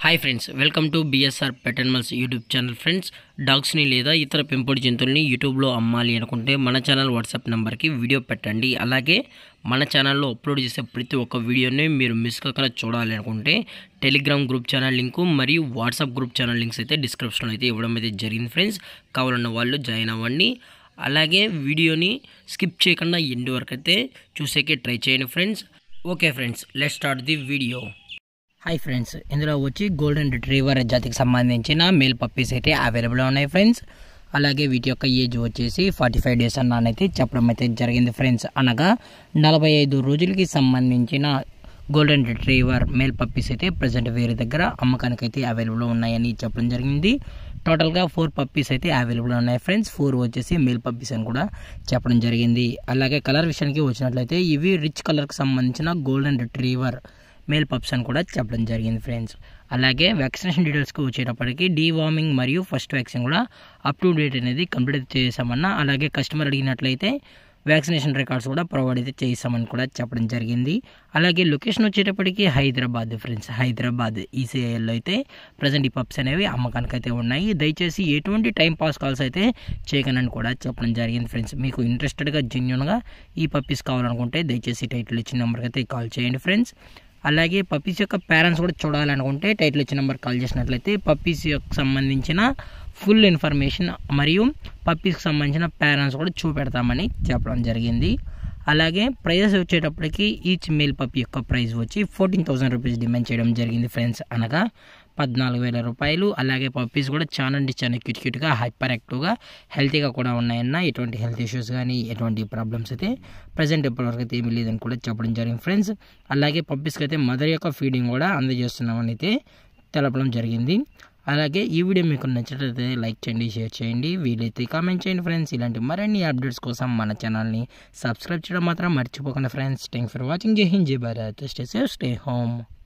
hi friends welcome to BSR pet animals YouTube channel friends డాగ్స్ని లేదా ఇతర పెంపుడు జంతువుల్ని యూట్యూబ్లో అమ్మాలి అనుకుంటే మన ఛానల్ వాట్సాప్ నెంబర్కి వీడియో పెట్టండి అలాగే మన ఛానల్లో అప్లోడ్ చేసే ప్రతి ఒక్క వీడియోని మీరు మిస్ కాకుండా చూడాలి అనుకుంటే టెలిగ్రామ్ గ్రూప్ ఛానల్ లింకు మరియు వాట్సాప్ గ్రూప్ ఛానల్ లింక్స్ అయితే డిస్క్రిప్షన్లో అయితే ఇవ్వడం అయితే జరిగింది ఫ్రెండ్స్ కావాలన్న వాళ్ళు జాయిన్ అవ్వండి అలాగే వీడియోని స్కిప్ చేయకుండా ఎండ్ వరకు అయితే చూసేకే ట్రై చేయండి friends okay friends let start the video hi friends ఇందులో వచ్చి గోల్డెన్ రిట్రీవర్ జాతికి సంబంధించిన మేల్ పప్పీస్ అయితే అవైలబుల్ ఉన్నాయి ఫ్రెండ్స్ అలాగే వీటి యొక్క ఏజ్ వచ్చేసి ఫార్టీ ఫైవ్ డేస్ అన్నానైతే చెప్పడం అయితే జరిగింది ఫ్రెండ్స్ అనగా నలభై ఐదు రోజులకి సంబంధించిన గోల్డెన్ రిట్రీవర్ మేల్ పప్పీస్ అయితే ప్రజెంట్ వేరే దగ్గర అమ్మకానికి అయితే అవైలబుల్ ఉన్నాయని చెప్పడం జరిగింది టోటల్గా ఫోర్ పప్పీస్ అయితే అవైలబుల్ ఉన్నాయి ఫ్రెండ్స్ ఫోర్ వచ్చేసి మేల్ పప్పీస్ అని కూడా చెప్పడం జరిగింది అలాగే కలర్ విషయానికి వచ్చినట్లయితే ఇవి రిచ్ కలర్కి సంబంధించిన గోల్డెన్ రిట్రీవర్ మేల్ పప్స్ అని కూడా చెప్పడం జరిగింది ఫ్రెండ్స్ అలాగే వ్యాక్సినేషన్ డీటెయిల్స్కి వచ్చేటప్పటికి డీవార్మింగ్ మరియు ఫస్ట్ వ్యాక్సిన్ కూడా అప్ టు డేట్ అనేది కంప్లీట్ చేసామన్నా అలాగే కస్టమర్ అడిగినట్లయితే వ్యాక్సినేషన్ రికార్డ్స్ కూడా ప్రొవైడ్ అయితే చేసామని కూడా చెప్పడం జరిగింది అలాగే లొకేషన్ వచ్చేటప్పటికి హైదరాబాద్ ఫ్రెండ్స్ హైదరాబాద్ ఈసీఐఎల్లో అయితే ప్రజెంట్ ఈ పప్స్ అనేవి అమ్మకానికి అయితే ఉన్నాయి దయచేసి ఎటువంటి టైం పాస్ కాల్స్ అయితే చేయకనని కూడా చెప్పడం జరిగింది ఫ్రెండ్స్ మీకు ఇంట్రెస్టెడ్గా జెన్యున్గా ఈ పప్పీస్ కావాలనుకుంటే దయచేసి టైటిల్ ఇచ్చిన నెంబర్కి అయితే కాల్ చేయండి ఫ్రెండ్స్ అలాగే పప్పీస్ యొక్క పేరెంట్స్ కూడా చూడాలనుకుంటే టైటిల్ ఇచ్చిన నెంబర్ కాల్ చేసినట్లయితే పప్పీస్ యొక్క సంబంధించిన ఫుల్ ఇన్ఫర్మేషన్ మరియు పప్పీస్కి సంబంధించిన పేరెంట్స్ కూడా చూపెడతామని చెప్పడం జరిగింది అలాగే ప్రైజెస్ వచ్చేటప్పటికి ఈచ్ మేల్ పప్పి యొక్క ప్రైస్ వచ్చి ఫోర్టీన్ థౌసండ్ రూపీస్ డిమాండ్ చేయడం జరిగింది ఫ్రెండ్స్ అనగా పద్నాలుగు వేల రూపాయలు అలాగే పప్పీస్ కూడా చాలా అంటే చాలా క్యూట్ క్యూట్గా హైపర్ యాక్టివ్గా హెల్తీగా కూడా ఉన్నాయన్న ఎటువంటి హెల్త్ ఇష్యూస్ కానీ ఎటువంటి ప్రాబ్లమ్స్ అయితే ప్రజెంట్ ఇప్పటివరకు అయితే ఏమీ లేదని కూడా చెప్పడం జరిగింది ఫ్రెండ్స్ అలాగే పప్పీస్కి అయితే మదర్ యొక్క ఫీడింగ్ కూడా అందజేస్తున్నామని అయితే తెలపడం జరిగింది అలాగే ఈ వీడియో మీకు నచ్చినట్లయితే లైక్ చేయండి షేర్ చేయండి వీలైతే కామెంట్ చేయండి ఫ్రెండ్స్ ఇలాంటి మరిన్ని అప్డేట్స్ కోసం మన ఛానల్ని సబ్స్క్రైబ్ చేయడం మాత్రం మర్చిపోకండి friends thank for watching Jai Hind Jai Bharat stay safe stay home